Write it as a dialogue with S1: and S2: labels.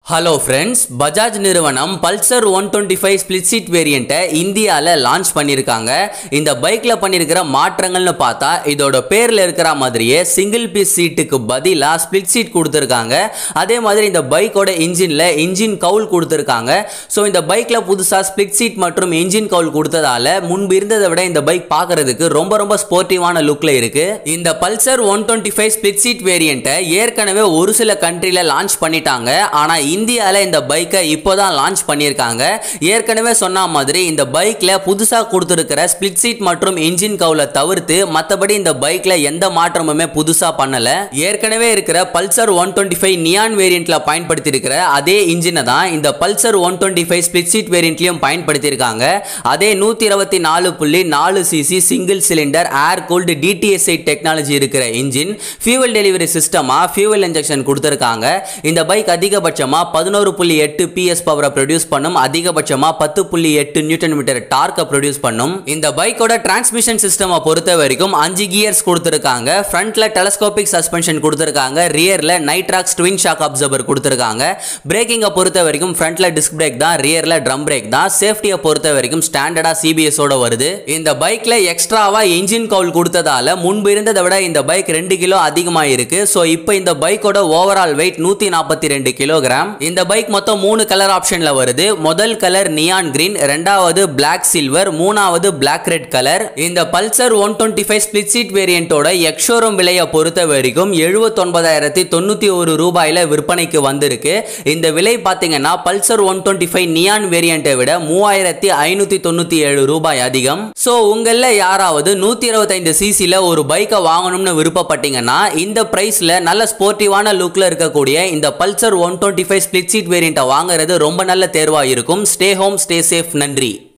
S1: hello friends Bajaj நிறுவனம் Pulsar one twenty five split seat வேரியண்ட்டை இந்தியாவில் லான்ச் பண்ணியிருக்காங்க இந்த பைக்கில் பண்ணியிருக்கிற மாற்றங்கள்னு பார்த்தா இதோட பேரில் இருக்கிற மாதிரியே சிங்கிள் பீஸ் சீட்டுக்கு பதிலாக ஸ்பிளிட் சீட் கொடுத்துருக்காங்க அதே மாதிரி இந்த பைக்கோட இன்ஜினில் இன்ஜின் கவுல் கொடுத்துருக்காங்க ஸோ இந்த பைக்கில் புதுசாக ஸ்பிளிட் சீட் மற்றும் இன்ஜின் கவுல் கொடுத்ததால முன்பு இருந்ததை விட இந்த பைக் பார்க்கறதுக்கு ரொம்ப ரொம்ப ஸ்போர்ட்டிவான லுக்கில் இருக்கு இந்த Pulsar one twenty five split seat வேரியண்ட்டை ஏற்கனவே ஒரு சில கண்ட்ரியில் லான்ச் பண்ணிட்டாங்க ஆனால் இந்தியாவில் இந்த பைக்கை இப்போ தான் லான்ச் பண்ணியிருக்காங்க ஏற்கனவே சொன்ன மாதிரி இந்த பைக்கில் புதுசாக கொடுத்துருக்கிற ஸ்பிளிட் சீட் மற்றும் இன்ஜின் கவுல தவிர்த்து மற்றபடி இந்த பைக்கில் எந்த மாற்றமுமே புதுசாக பண்ணலை ஏற்கனவே இருக்கிற Pulsar one twenty five neon வேரியண்ட்டில் பயன்படுத்தி இருக்கிற அதே இன்ஜினை தான் இந்த Pulsar one twenty five split seat வேரியண்ட்லையும் பயன்படுத்தியிருக்காங்க அதே நூற்றி இருபத்தி நாலு புள்ளி நாலு cc single cylinder air cooled DTSi technology இருக்கிற இன்ஜின் ஃபியூவல் டெலிவரி சிஸ்டமாக ஃபியூவல் இன்ஜெக்ஷன் கொடுத்துருக்காங்க இந்த பைக் அதிகபட்சமாக பதினோரு புள்ளி எட்டு பிஎஸ் பவரை ப்ரொடியூஸ் பண்ணும் அதிகபட்சமாக பத்து புள்ளி எட்டு நியூட்டன் மீட்டர் டார்க்கை ப்ரொடியூஸ் பண்ணும் இந்த பைக்கோட டிரான்ஸ்மிஷன் சிஸ்டமை பொறுத்த வரைக்கும் அஞ்சு கியர்ஸ் கொடுத்துருக்காங்க ஃப்ரண்ட்ல டெலஸ்கோபிக் சஸ்பென்ஷன் கொடுத்துருக்காங்க ரியர்ல நைட்ராக்ஸ் ட்வின் ஷாக் அப்சர்வர் கொடுத்துருக்காங்க பிரேக்கிங்கை பொறுத்த வரைக்கும் ஃப்ரண்ட்ல டிஸ்க் பிரேக் தான் ரியர்ல ட்ரம் பிரேக் தான் சேஃப்டியை பொறுத்த வரைக்கும் ஸ்டாண்டர்டா சிபிஎஸோட வருது இந்த பைக்ல எக்ஸ்ட்ராவா இன்ஜின் கவுல் கொடுத்ததால முன்பு இருந்ததை விட இந்த பைக் ரெண்டு கிலோ அதிகமாக இருக்கு ஸோ இப்போ இந்த பைக்கோட ஓவரால் வெயிட் நூற்றி நாற்பத்தி ரெண்டு கிலோகிராம் இந்த பைக் மொத்தம் மூணு கலர் ஆப்ஷன்ல வருது முதல் கலர் நியான் கிரீன் ரெண்டாவது பிளாக் சில்வர் மூணாவது பிளாக் ரெட் கலர் இந்த Pulsar one twenty five split seat வேரியண்டோட எக்ஷோரூம் விலையை பொறுத்த வரைக்கும் எழுபத்தொன்பதாயிரத்தி தொண்ணூற்றி ஒரு ரூபாயில விற்பனைக்கு வந்திருக்கு இந்த விலை பார்த்தீங்கன்னா Pulsar one twenty five neon வேரியண்ட்டை விட மூவாயிரத்தி ஐநூற்றி தொண்ணூற்றி ஏழு ரூபாய் அதிகம் ஸோ உங்களில் யாராவது நூற்றி இருபத்தைந்து சிசியில் ஒரு பைக்கை வாங்கணும்னு விருப்பப்பட்டீங்கன்னா இந்த ப்ரைஸில் நல்ல ஸ்போர்ட்டிவான லுக்கில் இருக்கக்கூடிய இந்த Pulsar one twenty five split seat வேரியண்ட்டை வாங்குறது ரொம்ப நல்ல தேர்வாக இருக்கும் ஸ்டே ஹோம் ஸ்டே சேஃப் நன்றி